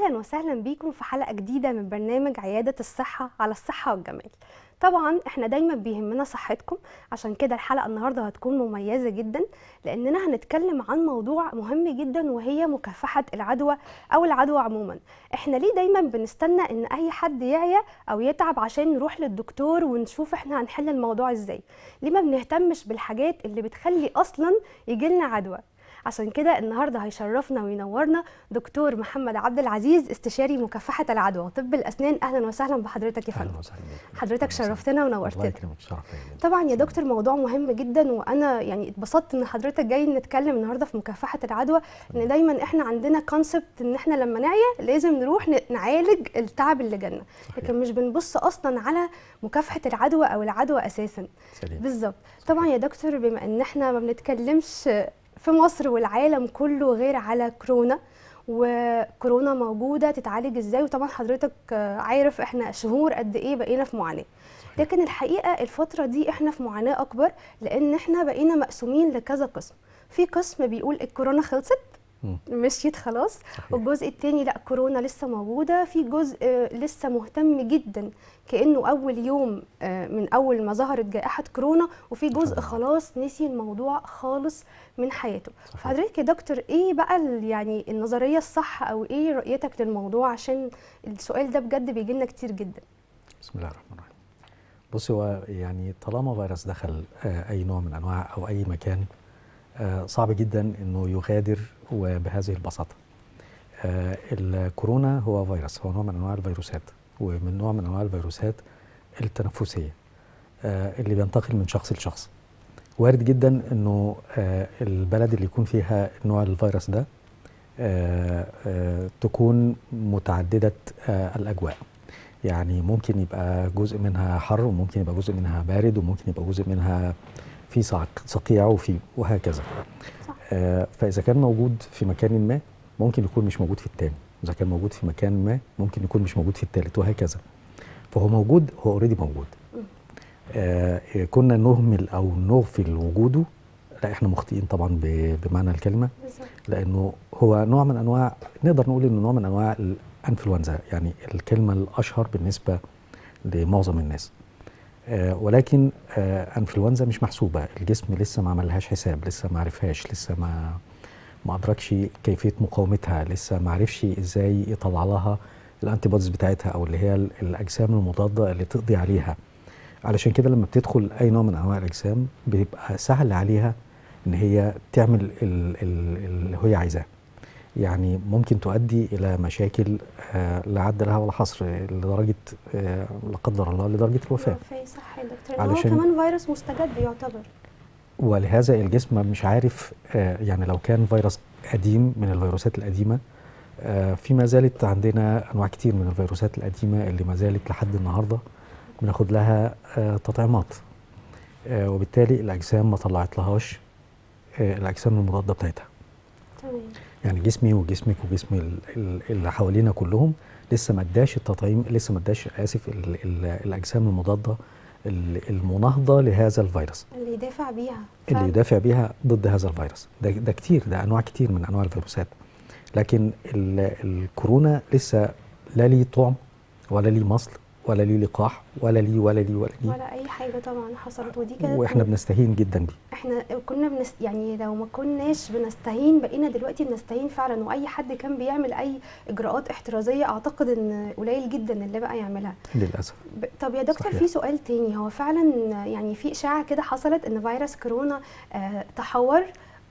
اهلا وسهلا بيكم في حلقه جديده من برنامج عياده الصحه على الصحه والجمال طبعا احنا دايما بيهمنا صحتكم عشان كده الحلقه النهارده هتكون مميزه جدا لاننا هنتكلم عن موضوع مهم جدا وهي مكافحه العدوى او العدوى عموما احنا ليه دايما بنستنى ان اي حد يعيا او يتعب عشان نروح للدكتور ونشوف احنا هنحل الموضوع ازاي ليه ما بنهتمش بالحاجات اللي بتخلي اصلا يجيلنا عدوى عشان كده النهارده هيشرفنا وينورنا دكتور محمد عبد العزيز استشاري مكافحه العدوى طب الاسنان اهلا وسهلا بحضرتك يا فندم اهلا وسهلا بيك حضرتك أهلاً وسهلاً. شرفتنا الله ونورتنا يكرمك شرف ليا طبعا يا دكتور موضوع مهم جدا وانا يعني اتبسطت ان حضرتك جاي نتكلم النهارده في مكافحه العدوى ان دايما احنا عندنا كونسبت ان احنا لما نعيا لازم نروح ن- نعالج التعب اللي جالنا لكن مش بنبص اصلا على مكافحه العدوى او العدوى اساسا سليم بالظبط طبعا يا دكتور بما ان احنا ما بنتكلمش في مصر والعالم كله غير على كورونا وكورونا موجوده تتعالج ازاي وطبعا حضرتك آه، عارف احنا شهور قد ايه بقينا في معاناه لكن الحقيقه الفتره دي احنا في معاناه اكبر لان احنا بقينا مقسومين لكذا قسم في قسم بيقول الكورونا خلصت مم. مشيت خلاص صحيح. والجزء التاني لا كورونا لسه موجوده في جزء آه، لسه مهتم جدا كانه اول يوم آه، من اول ما ظهرت جائحه كورونا وفي جزء طبعاً. خلاص نسي الموضوع خالص من حياته صحيح. فحضرتك يا دكتور ايه بقى ال- يعني النظريه الصح او ايه رؤيتك للموضوع عشان السؤال ده بجد بيجي لنا كتير جدا بسم الله الرحمن الرحيم بصي هو يعني طالما فيروس دخل آه، اي نوع من انواع او اي مكان آه، صعب جدا انه يغادر وبهذه البساطه آه، الكورونا هو فيروس هو نوع من انواع الفيروسات ومن نوع من انواع الفيروسات التنفسيه آه، اللي بينتقل من شخص لشخص وارد جدا انه آه، البلد اللي يكون فيها نوع الفيروس ده آه، آه، تكون متعدده آه، الاجواء يعني ممكن يبقى جزء منها حر وممكن يبقى جزء منها بارد وممكن يبقى جزء منها في صعق- صقيع وفي وهكذا صح. آه، فاذا كان موجود في مكان ما ممكن يكون مش موجود في التاني اذا كان موجود في مكان ما ممكن يكون مش موجود في التالت وهكذا فهو موجود هو اوريدي موجود مم. آه كنا نهمل او نغفل وجوده لا احنا مخطئين طبعا ب- بمعنى الكلمه بالظبط لانه هو نوع من انواع نقدر نقول انه نوع من انواع الانفلونزا يعني الكلمه الاشهر بالنسبه لمعظم الناس آه ولكن آه انفلونزا مش محسوبه الجسم لسه ما عملهاش حساب لسه ما عرفهاش لسه ما ما ادركش كيفيه مقاومتها لسه ما عرفش ازاي يطلع لها الانتي بوديز بتاعتها او اللي هي ال- الاجسام المضاده اللي تقضي عليها علشان كده لما بتدخل اي نوع من انواع الاجسام بيبقى سهل عليها ان هي تعمل ال- ال- اللي هي عايزاه يعني ممكن تؤدي الى مشاكل آه، لا عد لها ولا حصر لدرجه آه، لا قدر الله لدرجه الوفاه الوفاة صح يا دكتور إن هو علشان- كمان فيروس مستجد يعتبر ولهذا الجسم مش عارف آه، يعني لو كان فيروس قديم من الفيروسات القديمه آه، في ما زالت عندنا انواع كتير من الفيروسات القديمه اللي ما زالت لحد النهارده بناخد لها آه، تطعيمات آه، وبالتالي الاجسام ما طلعت لهاش آه، الاجسام المضاده بتاعتها تمام يعني جسمي وجسمك وجسم ال- ال- اللي حوالينا كلهم لسه ما اداش التطعيم لسه ما اداش اسف ال- ال- الاجسام المضاده ال- المناهضه لهذا الفيروس اللي يدافع بيها اللي فعلا. يدافع بيها ضد هذا الفيروس ده, ده كتير ده انواع كتير من انواع الفيروسات لكن ال- الكورونا لسه لا ليه طعم ولا ليه مصل ولا ليه لقاح ولا ليه ولا ليه ولا ليه ولا اي حاجه طبعا حصلت ودي كانت واحنا بنستهين جدا بيه احنا كنا بنس يعني لو ما كناش بنستهين بقينا دلوقتي بنستهين فعلا واي حد كان بيعمل اي اجراءات احترازيه اعتقد ان قليل جدا اللي بقى يعملها للاسف ب- طب يا دكتور صحيح. في سؤال تاني هو فعلا يعني في اشاعه كده حصلت ان فيروس كورونا آه، تحور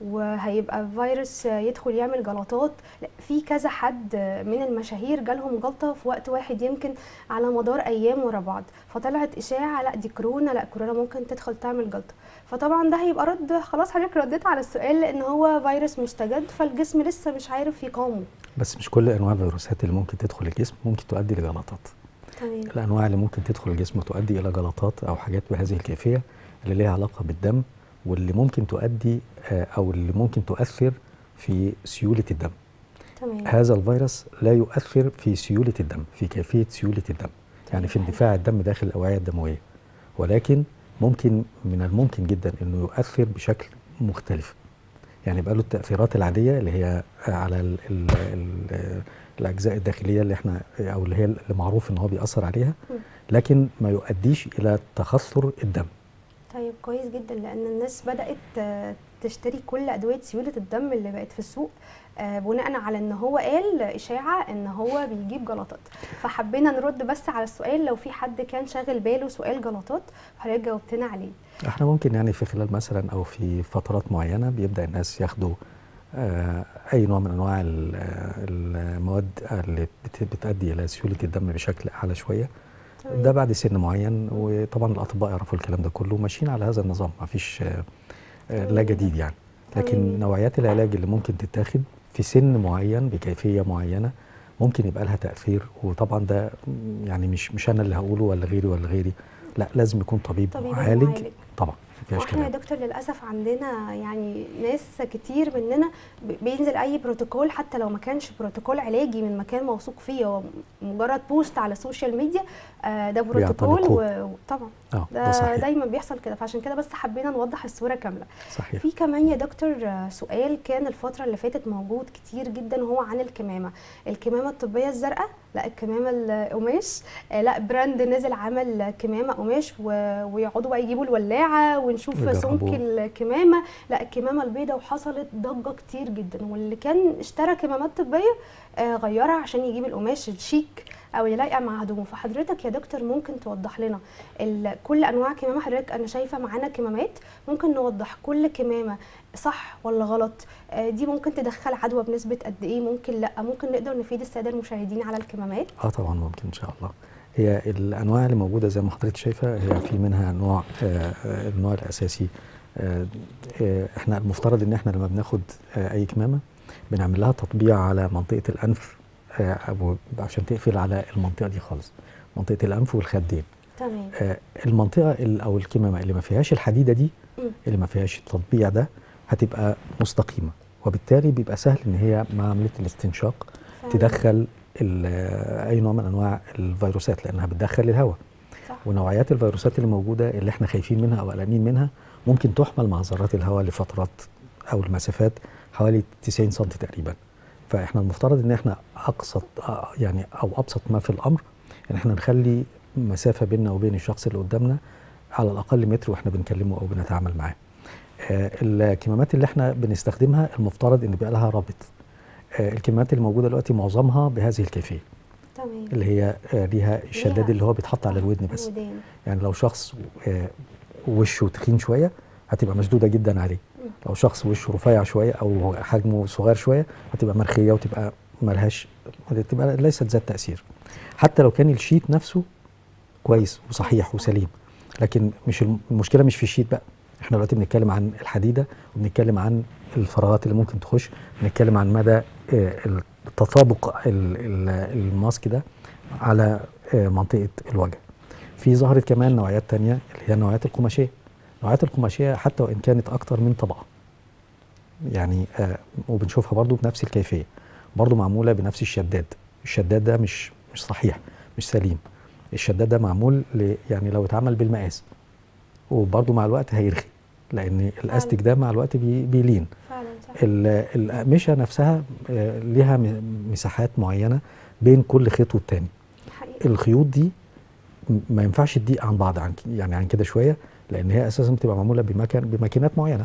وهيبقى فيروس آه، يدخل يعمل جلطات لا، في كذا حد آه، من المشاهير جالهم جلطه في وقت واحد يمكن على مدار ايام ورا بعض فطلعت اشاعه لا دي كورونا لا كورونا ممكن تدخل تعمل جلطه فطبعا ده هيبقى رد خلاص حضرتك رديت على السؤال لان هو فيروس مستجد فالجسم لسه مش عارف يقاومه بس مش كل انواع الفيروسات اللي ممكن تدخل الجسم ممكن تؤدي لجلطات تمام الانواع اللي ممكن تدخل الجسم وتؤدي الى جلطات او حاجات بهذه الكيفيه اللي ليها علاقه بالدم واللي ممكن تؤدي آه، او اللي ممكن تؤثر في سيوله الدم تمام هذا الفيروس لا يؤثر في سيوله الدم في كيفيه سيوله الدم يعني في اندفاع الدم داخل الاوعيه الدمويه ولكن ممكن من الممكن جدا انه يؤثر بشكل مختلف يعني يبقى له التاثيرات العاديه اللي هي على ال ال ال الاجزاء الداخليه اللي احنا او اللي هي اللي معروف ان هو بيأثر عليها مم. لكن ما يؤديش الى تخثر الدم طيب كويس جدا لان الناس بدات آه، تشتري كل ادويه سيوله الدم اللي بقت في السوق آه، بناء على ان هو قال اشاعه ان هو بيجيب جلطات فحبينا نرد بس على السؤال لو في حد كان شاغل باله سؤال جلطات حضرتك جاوبتنا عليه احنا ممكن يعني في خلال مثلا او في فترات معينه بيبدا الناس ياخدوا آه، اي نوع من انواع ال- آه، المواد اللي بت- بتؤدي الى سيوله الدم بشكل اعلى شويه تمام. ده بعد سن معين وطبعا الاطباء يعرفوا الكلام ده كله ماشيين على هذا النظام ما فيش آه، آه، لا تمام. جديد يعني لكن تمام. نوعيات العلاج اللي ممكن تتاخد في سن معين بكيفيه معينه ممكن يبقى لها تاثير وطبعا ده م، يعني مش مش انا اللي هقوله ولا غيري ولا غيري لا لازم يكون طبيب, طبيب معالج ومعالج. طبعا ما فيهاش واحنا يا كلام دكتور للاسف عندنا يعني ناس كتير مننا ب- بينزل اي بروتوكول حتى لو ما كانش بروتوكول علاجي من مكان موثوق فيه هو مجرد بوست على السوشيال ميديا آه، ده بروتوكول بيعتنقوه. و- وطبعا اه ده ده صحيح دايما بيحصل كده فعشان كده بس حبينا نوضح الصوره كامله صحيح في كمان يا دكتور آه، سؤال كان الفترة اللي فاتت موجود كتير جدا هو عن الكمامة الكمامة الطبية الزرقاء لا الكمامة القماش آه، لا براند نزل عمل كمامة قماش و- ويقعدوا بقى يجيبوا الولاعة ونشوف ويجربوا. سمك الكمامة لا الكمامة البيضاء وحصلت ضجة كتير جدا واللي كان اشترى كمامات طبية آه، غيرها عشان يجيب القماش الشيك او اللي لايقه مع هدومه فحضرتك يا دكتور ممكن توضح لنا ال- كل انواع كمامه حضرتك انا شايفه معانا كمامات ممكن نوضح كل كمامه صح ولا غلط آه، دي ممكن تدخل عدوى بنسبه قد ايه ممكن لا ممكن نقدر نفيد الساده المشاهدين على الكمامات اه طبعا ممكن ان شاء الله هي الانواع اللي موجوده زي ما حضرتك شايفه هي في منها نوع آه آه، النوع الاساسي آه آه احنا المفترض ان احنا لما بناخد آه اي كمامه بنعمل لها تطبيع على منطقه الانف آه أو عشان تقفل على المنطقه دي خالص منطقه الانف والخدين تمام آه المنطقه ال- او الكمامه اللي ما فيهاش الحديده دي مم. اللي ما فيهاش التطبيع ده هتبقى مستقيمه وبالتالي بيبقى سهل ان هي مع عمليه الاستنشاق فعلاً. تدخل ال- اي نوع من انواع الفيروسات لانها بتدخل الهواء صح ونوعيات الفيروسات اللي موجوده اللي احنا خايفين منها او قلقانين منها ممكن تحمل مع ذرات الهواء لفترات او المسافات حوالي 90 سم تقريبا فاحنا المفترض ان احنا اقصى آه، يعني او ابسط ما في الامر ان احنا نخلي مسافه بيننا وبين الشخص اللي قدامنا على الاقل متر واحنا بنكلمه او بنتعامل معاه آه، الكمامات اللي احنا بنستخدمها المفترض ان بيبقى لها رابط آه، الكمامات اللي موجوده دلوقتي معظمها بهذه الكيفيه تمام اللي هي آه، ليها الشداد ليها- اللي هو بيتحط على الودن بس الودان. يعني لو شخص آه، وشه تخين شويه هتبقى مشدوده جدا عليه مم. لو شخص وشه رفيع شويه او حجمه صغير شويه هتبقى مرخيه وتبقى ملهاش تبقى ليست ذات تاثير حتى لو كان الشيت نفسه كويس وصحيح وسليم لكن مش الم- المشكله مش في الشيت بقى احنا دلوقتي بنتكلم عن الحديده وبنتكلم عن الفراغات اللي ممكن تخش بنتكلم عن مدى آه، التطابق ال- ال- الماسك ده على آه، منطقه الوجه في ظهرت كمان نوعيات تانية اللي هي النوعيات القماشيه النوعيات القماشيه حتى وان كانت اكتر من طبقه يعني آه وبنشوفها برضو بنفس الكيفيه برضو معموله بنفس الشداد الشداد ده مش مش صحيح مش سليم الشداد ده معمول ل يعني لو اتعمل بالمقاس وبرضو مع الوقت هيرخي لان الاستك ده مع الوقت بي بيلين فعلا صح ال- الأقمشة نفسها آه، ليها م- مساحات معينة بين كل خيط والتاني حقيقي الخيوط دي م- ما ينفعش تضيق عن بعض عن ك- يعني عن كده شوية لأن هي أساسا بتبقى معمولة بمكان بماكينات معينة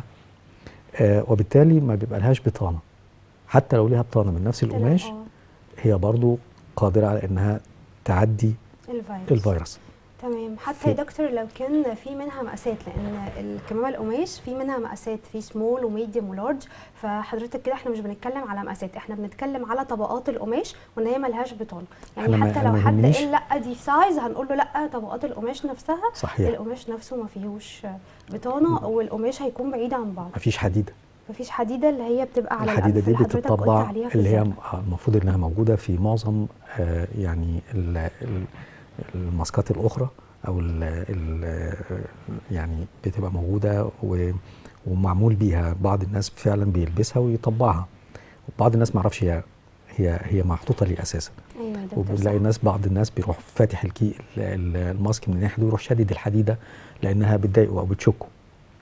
آه وبالتالي ما بيبقى لهاش بطانة حتى لو ليها بطانة من نفس تمام، القماش آه، هي برضو قادرة على إنها تعدي الفيروس الفيروس تمام حتى في- يا دكتور لو كان في منها مقاسات لان الكمامه القماش في منها مقاسات في سمول وميديوم ولارج فحضرتك كده احنا مش بنتكلم على مقاسات احنا بنتكلم على طبقات القماش وان هي ملهاش بطانه يعني أنا ما- حتى أنا لو ما حد يهمنيش- قال لا دي سايز هنقول له لا طبقات القماش نفسها صحيح القماش نفسه ما فيهوش بطانه والقماش هيكون بعيد عن بعض مفيش حديدة مفيش حديده اللي هي بتبقى على الحديدة الأنف دي اللي حضرتك قلت بتطبع عليها في اللي هي الزرع. آه، المفروض انها موجودة في معظم آه، يعني ال- ال- الماسكات الأخرى أو ال ال يعني بتبقى موجودة و- ومعمول بيها بعض الناس فعلا بيلبسها ويطبعها وبعض الناس ما يعرفش هي هي هي محطوطة ليه أساسا ايوه يا دكتور وبنلاقي صح. الناس بعض الناس بيروح فاتح الكي ال- ال- الماسك من الناحية دي ويروح شادد الحديدة لأنها بتضايقه أو بتشكه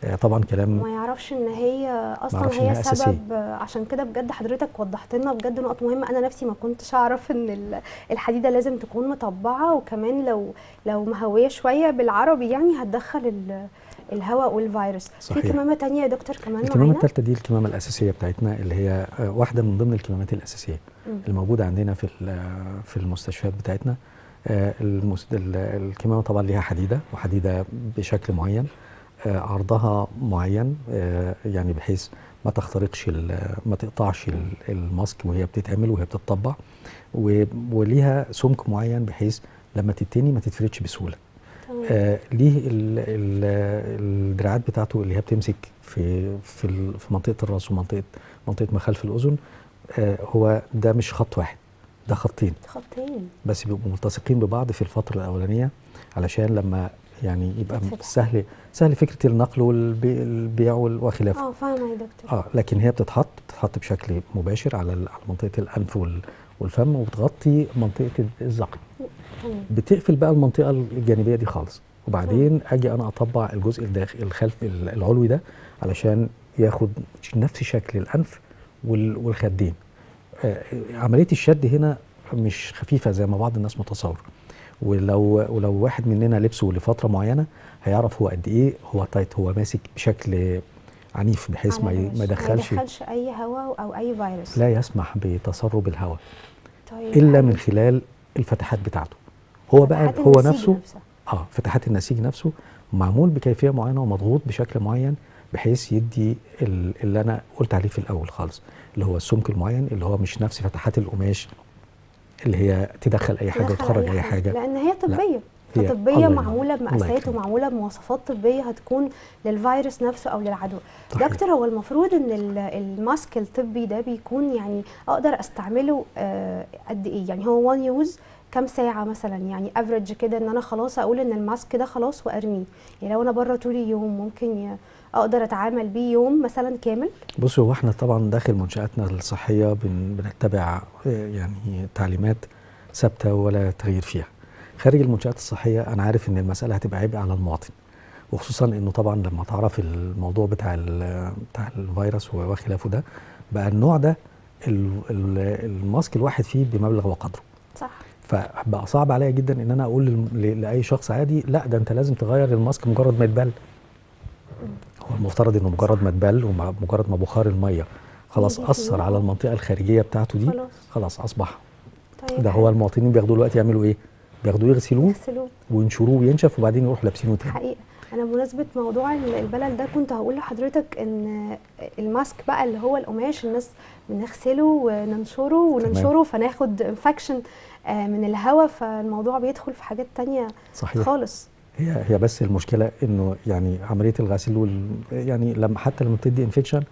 آه، طبعا كلام ما يعرفش ان هي اصلا يعرفش إن هي هي أساسية. سبب عشان كده بجد حضرتك وضحت لنا بجد نقط مهمه انا نفسي ما كنتش اعرف ان ال- الحديده لازم تكون مطبعه وكمان لو لو مهويه شويه بالعربي يعني هتدخل ال- الهواء والفيروس في صحيح. كمامه تانية يا دكتور كمان الكمامه معانا الثالثه دي الكمامه الاساسيه بتاعتنا اللي هي آه، واحده من ضمن الكمامات الاساسيه مم. الموجوده عندنا في ال- في المستشفيات بتاعتنا آه، المس- ال- الكمامه طبعا ليها حديده وحديده بشكل معين آه، عرضها معين آه، يعني بحيث ما تخترقش ال- ما تقطعش ال- الماسك وهي بتتعمل وهي بتطبع و- وليها سمك معين بحيث لما تتني ما تتفردش بسهوله تمام. آه ليه ال- ال- الدراعات بتاعته اللي هي بتمسك في في ال- في منطقه الراس ومنطقه منطقه ما خلف الاذن آه هو ده مش خط واحد ده خطين خطين بس بيبقوا ملتصقين ببعض في الفتره الاولانيه علشان لما يعني يبقى تتفتح. سهل سهل فكره النقل والبيع وخلافه اه فاهمه يا دكتور اه لكن هي بتتحط بتتحط بشكل مباشر على ال- على منطقه الانف وال- والفم وبتغطي منطقه الذقن تمام بتقفل بقى المنطقه الجانبيه دي خالص وبعدين اجي انا اطبع الجزء الداخل الخلف العلوي ده علشان ياخد نفس شكل الانف وال- والخدين آه، عمليه الشد هنا مش خفيفه زي ما بعض الناس متصور ولو ولو واحد مننا لبسه لفتره معينه هيعرف هو قد ايه هو تايت هو ماسك بشكل عنيف بحيث ما على ي- الوش. ما يدخلش ما يدخلش اي هواء او اي فيروس لا يسمح بتسرب الهواء طيب الا حلو. من خلال الفتحات بتاعته هو بقى فتحات هو النسيج نفسه نفسها. اه فتحات النسيج نفسه معمول بكيفيه معينه ومضغوط بشكل معين بحيث يدي ال- اللي انا قلت عليه في الاول خالص اللي هو السمك المعين اللي هو مش نفس فتحات القماش اللي هي تدخل اي حاجه تدخل وتخرج اي حاجه لان هي طبيه هي- فطبيه الله معموله ينور. الله بمقاسات يكرمك. ومعموله بمواصفات طبيه هتكون للفيروس نفسه او للعدوى صحيح. دكتور هو المفروض ان ال- الماسك الطبي ده بيكون يعني اقدر استعمله آه، قد ايه يعني هو وان يوز كام ساعة مثلا يعني افريج كده ان انا خلاص اقول ان الماسك ده خلاص وارميه يعني لو انا بره طول اليوم ممكن ي- اقدر اتعامل بيه يوم مثلا كامل بصوا هو احنا طبعا داخل منشاتنا الصحيه بن بنتبع آه، يعني تعليمات ثابته ولا تغيير فيها خارج المنشات الصحيه انا عارف ان المساله هتبقى عبء على المواطن وخصوصا انه طبعا لما تعرف الموضوع بتاع ال- بتاع الفيروس وخلافه ده بقى النوع ده ال- ال- الماسك الواحد فيه بمبلغ وقدره صح فبقى صعب عليا جدا ان انا اقول لل- ل- لاي شخص عادي لا ده انت لازم تغير الماسك مجرد ما يتبل هو المفترض انه مجرد ما اتبل ومجرد ما بخار الميه خلاص يجي اثر فيه. على المنطقه الخارجيه بتاعته دي خلاص. خلاص اصبح طيب ده هو المواطنين بياخدوه دلوقتي يعملوا ايه بياخدوه يغسلوه يغسلوه وينشروه وينشف وبعدين يروحوا لابسينه تاني حقيقة أنا بمناسبة موضوع ال- البلل ده كنت هقول لحضرتك إن الماسك بقى اللي هو القماش الناس بنغسله وننشره وننشره فناخد انفكشن من الهواء فالموضوع بيدخل في حاجات تانية صحيح خالص هي هي بس المشكله انه يعني عمليه الغسيل وال يعني لما حتى لما بتدي انفكشن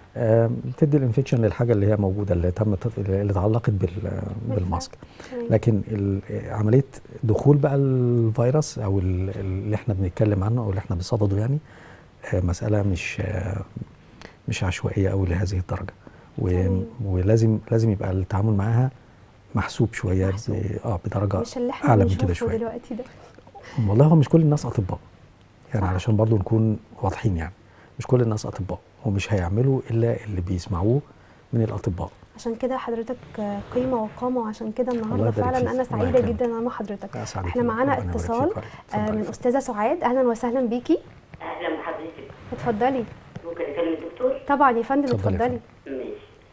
بتدي الانفكشن للحاجه اللي هي موجوده اللي تمت اللي اتعلقت بال بالماسك تمام. لكن ال- عمليه دخول بقى الفيروس او ال- اللي احنا بنتكلم عنه او اللي احنا بنصدده يعني آه، مساله مش آه، مش عشوائيه قوي لهذه الدرجه و- تمام. ولازم لازم يبقى التعامل معاها محسوب شويه ب- محسوب. اه بدرجه مش اللي احنا اعلى من كده بنشوفه شويه دلوقتي ده والله هو مش كل الناس اطباء يعني صح. علشان برضو نكون واضحين يعني مش كل الناس اطباء ومش هيعملوا الا اللي بيسمعوه من الاطباء عشان كده حضرتك قيمة وقامة وعشان كده الله النهارده يبارك فعلا فيك. أنا الله سعيدة يكرمك. جدا أنا مع حضرتك أسعد احنا بيك. معانا ربنا يبارك فيك اتصال ويبارك. آه، اتفضلي. من أستاذة سعاد أهلا وسهلا بيكي اهلا بحضرتك اتفضلي ممكن اكلم الدكتور طبعا يا فندم اتفضلي يا اتفضلي ماشي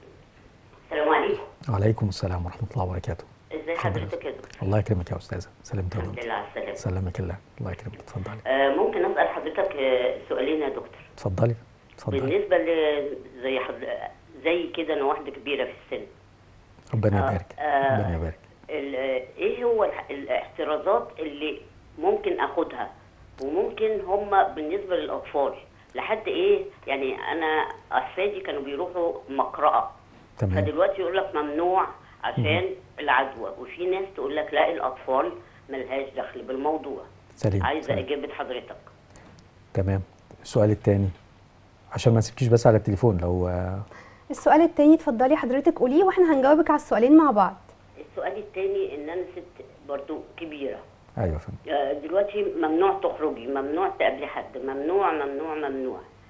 السلام عليكم وعليكم السلام ورحمه الله وبركاته ازي اتفضلي. حضرتك يا دكتور الله يكرمك يا استاذه سلمت الحمد عليك لله على السلامه سلمك الله الله يكرمك اتفضلي آه ممكن اسال حضرتك آه، سؤالين يا دكتور اتفضلي اتفضلي بالنسبه ل زي حض... زي كده انا واحده كبيره في السن ربنا آه، يبارك آه. ربنا يبارك ال- آه، ايه هو الح- الاحترازات اللي ممكن اخدها وممكن هم بالنسبه للاطفال لحد ايه يعني انا احفادي كانوا بيروحوا مقرأة تمام فدلوقتي يقول لك ممنوع عشان العدوى وفي ناس تقول لك لا الاطفال ملهاش دخل بالموضوع سليم عايزه سليم. اجابه حضرتك تمام السؤال الثاني عشان ما نسيبكيش بس على التليفون لو آه، السؤال التاني اتفضلي حضرتك قوليه واحنا هنجاوبك على السؤالين مع بعض السؤال الثاني ان انا ست برضو كبيره ايوه يا فندم آه، دلوقتي ممنوع تخرجي ممنوع تقابلي حد ممنوع ممنوع ممنوع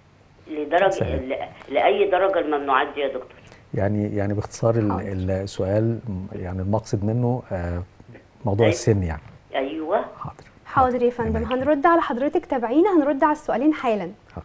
لدرجه صحيح. ل- لاي درجه الممنوعات دي يا دكتور يعني يعني باختصار ال- حاضر. السؤال يعني المقصد منه آه، موضوع أيوة. السن يعني ايوه حاضر حاضر يا فندم تمام. هنرد على حضرتك تابعينا هنرد على السؤالين حالا حاضر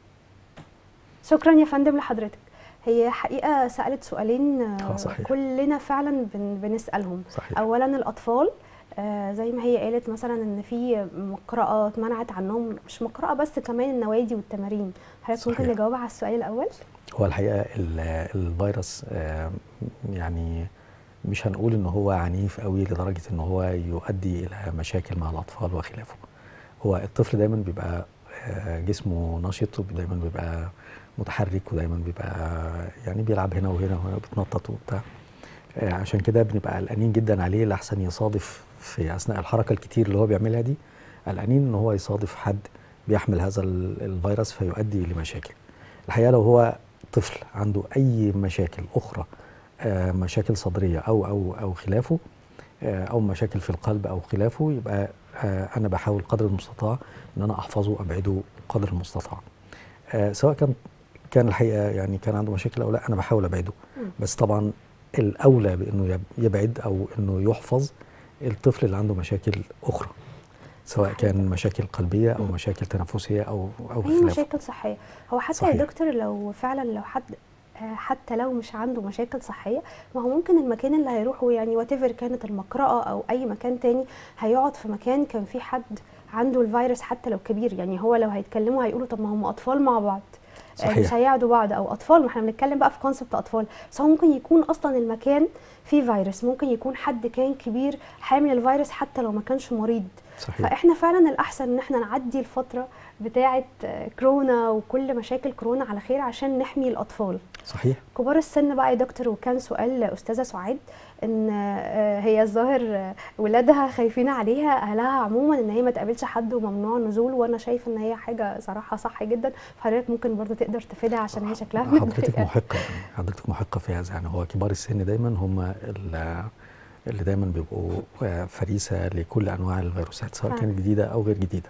شكرا يا فندم لحضرتك هي حقيقة سألت سؤالين آه، آه، صحيح. كلنا فعلا بن بنسألهم صحيح أولا الأطفال آه، زي ما هي قالت مثلا ان في مقرأة اتمنعت عنهم مش مقرأة بس كمان النوادي والتمارين حضرتك ممكن صحيح. نجاوب على السؤال الأول هو الحقيقه ال- الفيروس آه، يعني مش هنقول ان هو عنيف قوي لدرجه ان هو يؤدي الى مشاكل مع الاطفال وخلافه هو الطفل دايما بيبقى آه، جسمه نشط ودايما بيبقى متحرك ودايما بيبقى يعني بيلعب هنا وهنا وهنا بيتنطط وبتاع آه، عشان كده بنبقى قلقانين جدا عليه لحسن يصادف في اثناء الحركه الكتير اللي هو بيعملها دي قلقانين ان هو يصادف حد بيحمل هذا ال- الفيروس فيؤدي لمشاكل الحقيقه لو هو طفل عنده اي مشاكل اخرى آه، مشاكل صدريه او او او خلافه آه، او مشاكل في القلب او خلافه يبقى آه، انا بحاول قدر المستطاع ان انا احفظه ابعده قدر المستطاع آه، سواء كان كان الحقيقه يعني كان عنده مشاكل او لا انا بحاول ابعده بس طبعا الاولى بانه يب- يبعد او انه يحفظ الطفل اللي عنده مشاكل اخرى سواء كان مشاكل قلبيه او مشاكل تنفسيه او او اي خلافه مشاكل صحيه هو حتى صحيح. يا دكتور لو فعلا لو حد آه، حتى لو مش عنده مشاكل صحيه ما هو ممكن المكان اللي هيروحه يعني وات كانت المقرأة او اي مكان تاني هيقعد في مكان كان فيه حد عنده الفيروس حتى لو كبير يعني هو لو هيتكلموا هيقولوا طب ما هم اطفال مع بعض آه، صحيح. مش هيقعدوا بعض او اطفال ما احنا بنتكلم بقى في كونسبت اطفال بس هو ممكن يكون اصلا المكان فيه فيروس ممكن يكون حد كان كبير حامل الفيروس حتى لو ما كانش مريض صحيح فاحنا فعلا الاحسن ان احنا نعدي الفتره بتاعه آه، كورونا وكل مشاكل كورونا على خير عشان نحمي الاطفال صحيح كبار السن بقى يا دكتور وكان سؤال استاذه سعاد ان آه، هي الظاهر آه، ولادها خايفين عليها اهلها عموما ان هي ما تقابلش حد وممنوع النزول وانا شايفه ان هي حاجه صراحه صح جدا فحضرتك ممكن برضو تقدر تفيدها عشان هي شكلها حضرتك متضايقة. محقه يعني حضرتك محقه في هذا يعني هو كبار السن دايما هم ال- اللي دايما بيبقوا آه، فريسه لكل انواع الفيروسات سواء فعلا. كانت جديده او غير جديده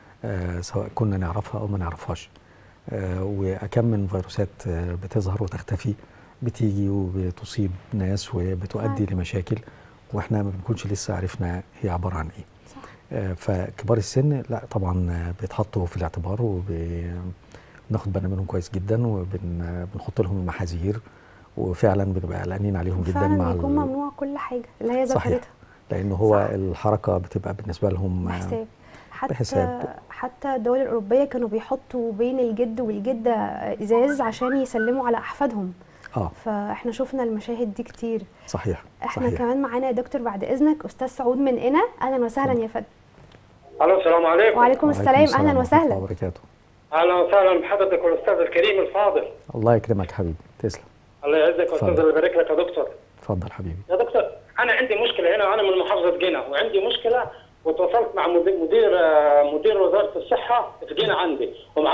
آه، سواء كنا نعرفها او ما نعرفهاش آه، واكم من فيروسات آه، بتظهر وتختفي بتيجي وبتصيب ناس وبتؤدي فعلا. لمشاكل واحنا ما بنكونش لسه عرفنا هي عباره عن ايه صح. آه، فكبار السن لا طبعا آه، بيتحطوا في الاعتبار وبناخد بالنا منهم كويس جدا وبنحط لهم المحاذير وفعلا بنبقى قلقانين عليهم جدا فعلا مع بيكون ال- ممنوع كل حاجه اللي هي صحيح. ذكرتها لان هو صح. الحركه بتبقى بالنسبه لهم آه، بحساب حتى بحساب. حتى الدول الاوروبيه كانوا بيحطوا بين الجد والجده ازاز عشان يسلموا على احفادهم اه فاحنا شفنا المشاهد دي كتير صحيح احنا صحيح كمان معانا يا دكتور بعد اذنك استاذ سعود من قنا اهلا وسهلا يا فندم الو السلام عليكم وعليكم السلام اهلا ورحمة الله وسهلا وبركاته اهلا وسهلا بحضرتك والاستاذ الكريم الفاضل الله يكرمك حبيبي تسلم الله يعزك اتفضل. واستاذ يبارك لك يا دكتور اتفضل حبيبي يا دكتور انا عندي مشكله هنا انا من محافظه جنة وعندي مشكله وتواصلت مع مدير مدير آه، مدير وزاره الصحه في جنة عندي ومع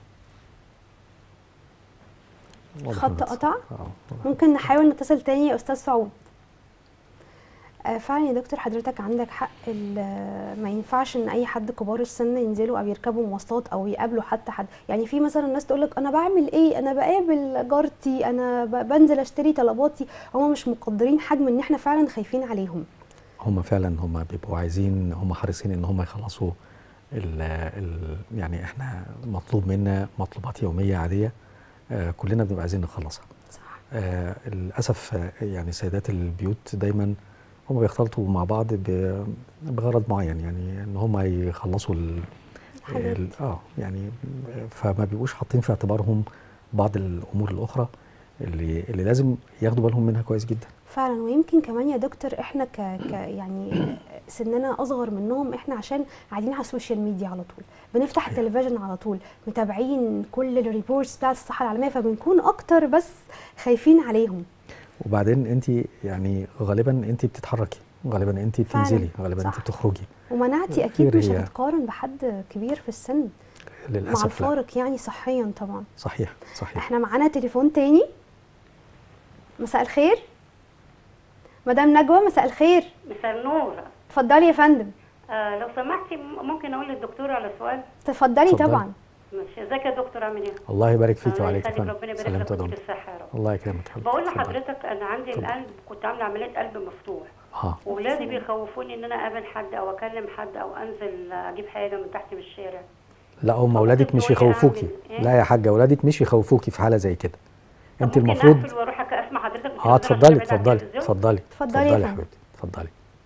واضح خط إنك- قطع؟ اه ممكن نحاول نتصل تاني يا استاذ سعود آه، فعلا يا دكتور حضرتك عندك حق ال- ما ينفعش ان اي حد كبار السن ينزلوا او يركبوا مواصلات او يقابلوا حتى حد يعني في مثلا ناس تقول لك انا بعمل ايه انا بقابل جارتي انا ب- بنزل اشتري طلباتي هم مش مقدرين حجم ان احنا فعلا خايفين عليهم هم فعلا هم بيبقوا عايزين هم حريصين ان هم يخلصوا ال ال يعني احنا مطلوب منا مطلوبات يوميه عاديه آه كلنا بنبقى عايزين نخلصها صح آه للاسف آه يعني سيدات البيوت دايما هم بيختلطوا مع بعض ب- بغرض معين يعني ان هم يخلصوا ال الحاجات. ال- اه يعني فما بيبقوش حاطين في اعتبارهم بعض الامور الاخرى اللي اللي لازم ياخدوا بالهم منها كويس جدا فعلا ويمكن كمان يا دكتور احنا ك, ك يعني سننا اصغر منهم احنا عشان قاعدين على السوشيال ميديا على طول بنفتح صحيح. التلفزيون على طول متابعين كل الريبورتس بتاعت الصحه العالميه فبنكون اكتر بس خايفين عليهم وبعدين انت يعني غالبا انت بتتحركي غالبا انت فعلاً، بتنزلي غالبا صح. انت بتخرجي ومناعتي اكيد غير مش هي- هتتقارن بحد كبير في السن مع للاسف لا الفارق يعني صحيا طبعا صحيح صحيح احنا معانا تليفون تاني مساء الخير مدام نجوى مساء الخير مساء النور اتفضلي يا فندم آه لو سمحتي م- ممكن اقول للدكتور على سؤال تفضلي اتفضلي. طبعا ماشي ازيك يا دكتور عامل ايه؟ الله يبارك فيك الله وعليك يا يخليك فندم ربنا يبارك سلامت لك يا ويديك دكتور الصحه يا رب الله يكرمك حبيبي بقول اتفضلي. لحضرتك انا عندي اتفضل. القلب كنت عامله عمليه قلب مفتوح اه واولادي بيخوفوني ان انا اقابل حد او اكلم حد او انزل اجيب حاجه من تحت من الشارع لا هم فممكن اولادك مش تقولي أعمل يخوفوكي إيه؟ لا يا حاجه اولادك مش يخوفوكي في حاله زي كده طب انت ممكن المفروض اقفل واروح أك- اسمع حضرتك من اه التلفزيون اتفضلي عشان أبعد عن اتفضلي التلفزيون؟ اتفضلي اتفضلي يا اتفضلي يا فندم. حبيبتي اتفضلي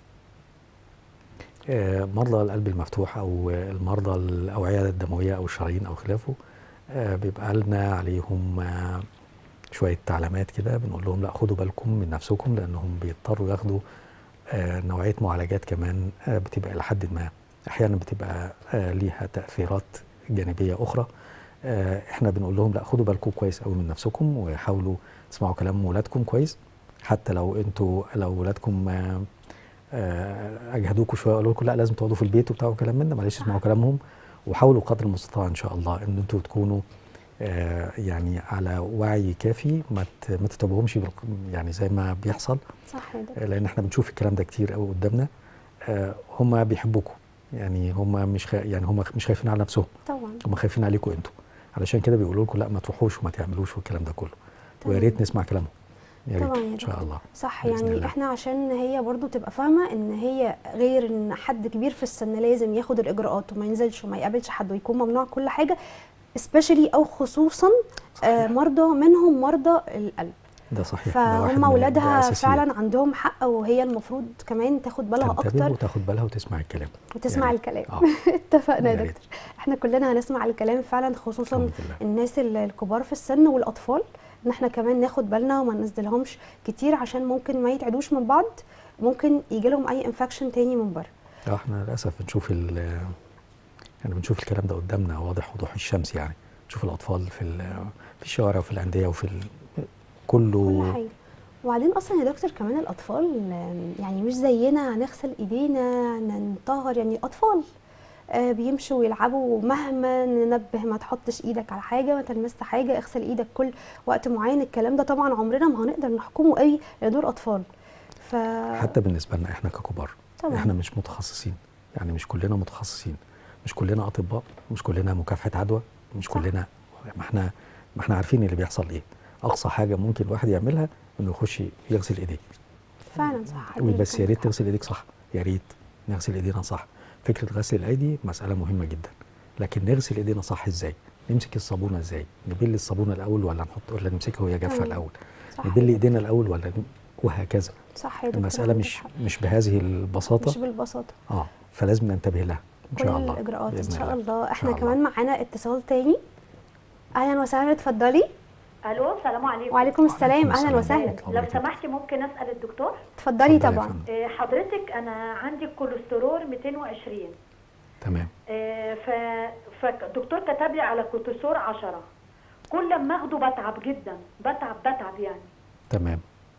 آه، مرضى القلب المفتوح او المرضى الاوعيه الدمويه او الشرايين او خلافه آه، بيبقى لنا عليهم آه، شويه تعليمات كده بنقول لهم لا خدوا بالكم من نفسكم لانهم بيضطروا ياخدوا آه، نوعيه معالجات كمان آه، بتبقى الى حد ما احيانا بتبقى آه، ليها تاثيرات جانبيه اخرى آه، احنا بنقول لهم لا خدوا بالكم كويس قوي من نفسكم وحاولوا تسمعوا كلام ولادكم كويس حتى لو انتوا لو ولادكم آه، آه، اجهدوكوا شويه وقالوا لكم لا لازم تقعدوا في البيت وبتاع وكلام من ده معلش اسمعوا كلامهم وحاولوا قدر المستطاع ان شاء الله ان انتوا تكونوا آه، يعني على وعي كافي ما ت- ما تتابعوهمش بالق- يعني زي ما بيحصل صح يا دكتور آه، لان احنا بنشوف الكلام ده كتير قوي قدامنا آه، هم بيحبوكوا يعني هم مش خا... يعني هم مش خايفين على نفسهم طبعا هم خايفين عليكم انتوا علشان كده بيقولوا لكم لا ما تروحوش وما تعملوش والكلام ده كله ويا تمام. ريت نسمع كلامهم يا ريت طبعا يا ان شاء دكتور. الله صح بإذن يعني الله. احنا عشان هي برضو تبقى فاهمه ان هي غير ان حد كبير في السن لازم ياخد الاجراءات وما ينزلش وما يقابلش حد ويكون ممنوع كل حاجه especially او خصوصا آه مرضى منهم مرضى القلب ده صحيح ده واحد فهم من اولادها الأساسيات. فعلا عندهم حق وهي المفروض كمان تاخد بالها تنتبه اكتر وتاخد بالها وتسمع الكلام وتسمع يا ريت. الكلام اه اتفقنا يا يا ريت. دكتور احنا كلنا هنسمع الكلام فعلا خصوصا الحمد لله. الناس ال- الكبار في السن والاطفال ان احنا كمان ناخد بالنا وما ننزلهمش كتير عشان ممكن ما يتعدوش من بعض ممكن يجي لهم اي انفكشن تاني من بره اه احنا للاسف بنشوف ال يعني بنشوف الكلام ده قدامنا واضح وضوح الشمس يعني نشوف الاطفال في ال- في الشوارع وفي الانديه وفي ال... كله كل حاجه وبعدين اصلا يا دكتور كمان الاطفال آم، يعني مش زينا هنغسل ايدينا ننطهر يعني اطفال آه، بيمشوا ويلعبوا مهما ننبه ما تحطش ايدك على حاجه ما تلمس حاجه اغسل ايدك كل وقت معين الكلام ده طبعا عمرنا ما هنقدر نحكمه قوي لان دول اطفال ف حتى بالنسبه لنا احنا ككبار طبعا. احنا مش متخصصين يعني مش كلنا متخصصين مش كلنا اطباء مش كلنا مكافحه عدوى مش صح. كلنا ما احنا ما احنا عارفين اللي بيحصل ايه اقصى حاجه ممكن الواحد يعملها انه يخش يغسل ايديه فعلا صح بس يا عندك ريت حق. تغسل ايديك صح يا ريت نغسل ايدينا صح فكره غسل الايدي مساله مهمه جدا لكن نغسل ايدينا صح ازاي نمسك الصابونه ازاي نبل الصابونه الاول ولا نحط ولا نمسكها وهي جافه تمام. الاول صح نبل يا ايدينا الاول ولا ن- وهكذا صح يا دكتور المساله عندك مش حق. مش بهذه البساطه مش بالبساطه اه فلازم ننتبه لها ان كل شاء الله الاجراءات ان بإذن شاء الله احنا شاء كمان معانا اتصال تاني اهلا وسهلا اتفضلي الو السلام عليكم وعليكم السلام وعليكم اهلا السلام. وسهلا الله لو يبارك فيك. سمحتي ممكن اسال الدكتور اتفضلي اتفضلي يا طبعا فندم. آه، حضرتك انا عندي الكوليسترول 220 تمام آه، ف فالدكتور كتب لي على كورتيسول 10 كل ما اخده بتعب جدا بتعب بتعب يعني تمام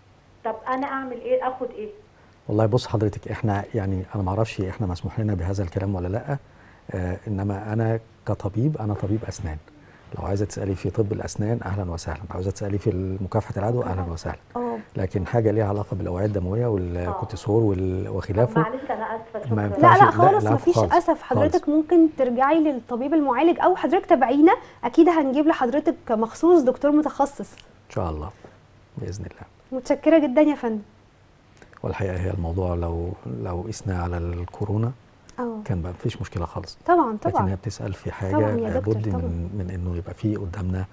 طب انا اعمل ايه اخد ايه والله بص حضرتك احنا يعني انا ما اعرفش احنا مسموح لنا بهذا الكلام ولا لا آه انما انا كطبيب انا طبيب اسنان لو عايزه تسالي في طب الاسنان اهلا وسهلا عاوزه تسالي في مكافحه العدوى اهلا وسهلا اه لكن حاجه ليها علاقه بالاوعيه الدمويه والكورتيسول وال- طب وخلافه معلش انا اسفه ما شكرا ينفعش. لا لا لا، خالص لا، مفيش خالص، اسف حضرتك ممكن ترجعي للطبيب المعالج او حضرتك تابعينا اكيد هنجيب لحضرتك مخصوص دكتور متخصص ان شاء الله باذن الله متشكره جدا يا فندم والحقيقه هي الموضوع لو لو قسنا على الكورونا اه كان بقى مفيش مشكله خالص طبعا لكن هي طبعا بتسال في حاجه طبعاً يا دكتور، لابد طبعاً. من من انه يبقى في قدامنا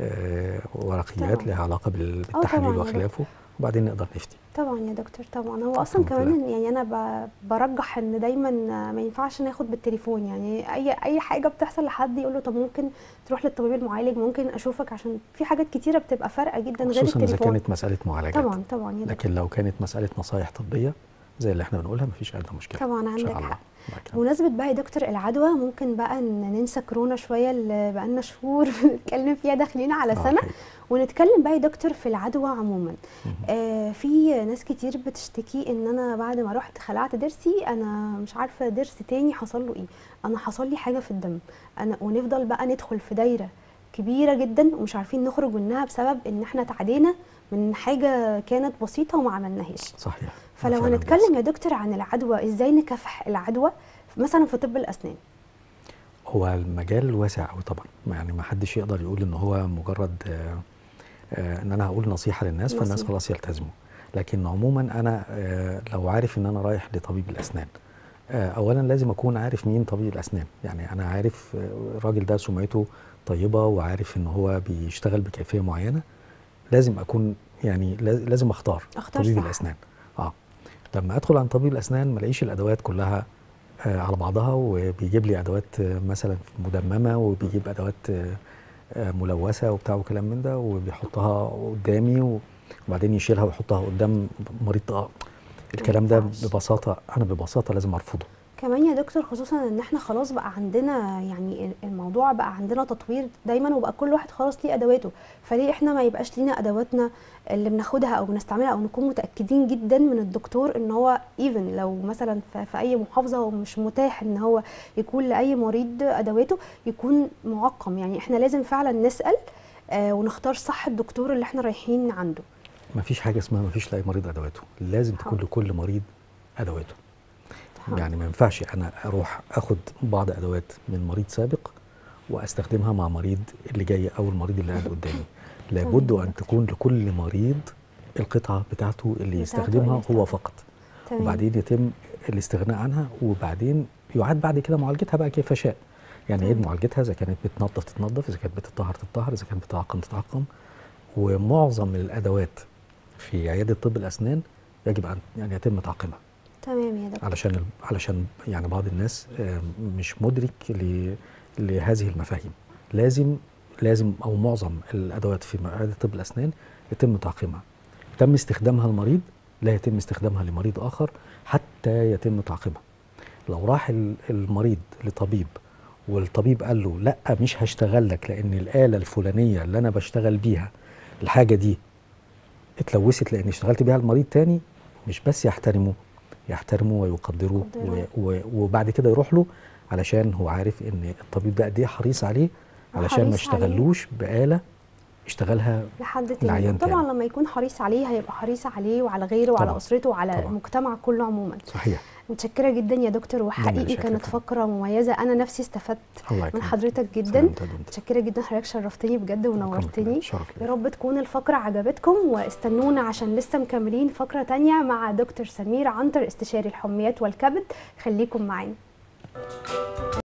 آه، ورقيات طبعاً. لها علاقه بال- طبعاً بالتحاليل يا وخلافه وبعدين نقدر نفتي طبعا يا دكتور طبعا هو اصلا الحمد كمان لله. يعني انا ب- برجح ان دايما ما ينفعش ناخد بالتليفون يعني اي اي حاجه بتحصل لحد يقول له طب ممكن تروح للطبيب المعالج ممكن اشوفك عشان في حاجات كتيره بتبقى فارقه جدا غير خصوصا اذا التليفون كانت مساله معالجات طبعا طبعا يا دكتور لكن لو كانت مساله نصايح طبيه زي اللي احنا بنقولها مفيش ادنى مشكله طبعاً ان عندك شاء الله حق. الله يكرمك. بمناسبة بقى يا دكتور العدوى ممكن بقى ن- ننسى كورونا شوية اللي بقالنا شهور بنتكلم فيها داخلين على آه، سنة الحقيقة. ونتكلم بقى يا دكتور في العدوى عموما آه في ناس كتير بتشتكي ان انا بعد ما رحت خلعت ضرسي انا مش عارفة ضرس تاني حصل له ايه انا حصل لي حاجة في الدم انا ونفضل بقى ندخل في دايرة كبيرة جدا ومش عارفين نخرج منها بسبب ان احنا تعدينا من حاجة كانت بسيطة وما عملناهاش صحيح فلو فعلاً هنتكلم بيحصل. يا دكتور عن العدوى ازاي نكافح العدوى مثلا في طب الاسنان هو المجال واسع قوي طبعا يعني ما حدش يقدر يقول ان هو مجرد آه، آه، ان انا هقول نصيحه للناس فالناس نصيحة. خلاص يلتزموا لكن عموما انا آه، لو عارف ان انا رايح لطبيب الاسنان آه، اولا لازم اكون عارف مين طبيب الاسنان يعني انا عارف آه، الراجل ده سمعته طيبه وعارف ان هو بيشتغل بكيفيه معينه لازم اكون يعني لاز- لازم اختار أختار طبيب صح. الاسنان اه لما ادخل عند طبيب الاسنان ما الاقيش الادوات كلها آه على بعضها وبيجيب لي ادوات آه مثلا مدممه وبيجيب ادوات آه آه ملوثه وبتاع وكلام من ده وبيحطها قدامي و- وبعدين يشيلها ويحطها قدام مريض آه الكلام ده ينفعش. ببساطه انا ببساطه لازم ارفضه كمان يا دكتور خصوصا ان احنا خلاص بقى عندنا يعني الموضوع بقى عندنا تطوير دايما وبقى كل واحد خلاص ليه ادواته فليه احنا ما يبقاش لينا ادواتنا اللي بناخدها او بنستعملها او نكون متاكدين جدا من الدكتور ان هو ايفن لو مثلا في في اي محافظه ومش متاح ان هو يكون لاي مريض ادواته يكون معقم يعني احنا لازم فعلا نسال آه ونختار صح الدكتور اللي احنا رايحين عنده ما فيش حاجه اسمها ما فيش لاي مريض ادواته لازم تكون حاضر. لكل مريض ادواته حاضر. يعني ما ينفعش انا اروح اخد بعض ادوات من مريض سابق واستخدمها مع مريض اللي جاي او المريض اللي قاعد قدامي لابد تمام. ان تكون لكل مريض القطعه بتاعته اللي بتاعته يستخدمها اللي هو يستخدمها. فقط تمام وبعدين يتم الاستغناء عنها وبعدين يعاد بعد كده معالجتها بقى كيف شاء يعني يعيد معالجتها اذا كانت بتنظف تتنظف اذا كانت بتطهر تتطهر اذا كانت بتعقم تتعقم ومعظم الادوات في عياده طب الاسنان يجب ان يعني يتم تعقيمها تمام يا دكتور علشان ال- علشان يعني بعض الناس آه، مش مدرك ل- لهذه المفاهيم لازم لازم او معظم الادوات في عياده طب الاسنان يتم تعقيمها تم استخدامها المريض لا يتم استخدامها لمريض اخر حتى يتم تعقيمها لو راح ال- المريض لطبيب والطبيب قال له لا مش هشتغل لك لان الاله الفلانيه اللي انا بشتغل بيها الحاجه دي اتلوثت لاني اشتغلت بيها المريض تاني مش بس يحترمه يحترمه ويقدره يقدره. و- و- وبعد كده يروح له علشان هو عارف ان الطبيب ده قد ايه حريص عليه علشان ما حريص عليه. اشتغلوش بآلة اشتغلها لحد تاني العيان طبعا تاني. لما يكون حريص عليه هيبقى حريص عليه وعلى غيره وعلى طبعاً. اسرته وعلى طبعاً. المجتمع كله عموما صحيح متشكره جدا يا دكتور وحقيقي متشكرة كانت فندم. فقره مميزه انا نفسي استفدت الله من يكرمك حضرتك جدا سلامتك يا دكتور. متشكره جدا حضرتك شرفتني بجد ونورتني شرف يا ليا. رب تكون الفقرة عجبتكم واستنونا عشان لسه مكملين فقرة تانية مع دكتور سمير عنتر استشاري الحميات والكبد خليكم معانا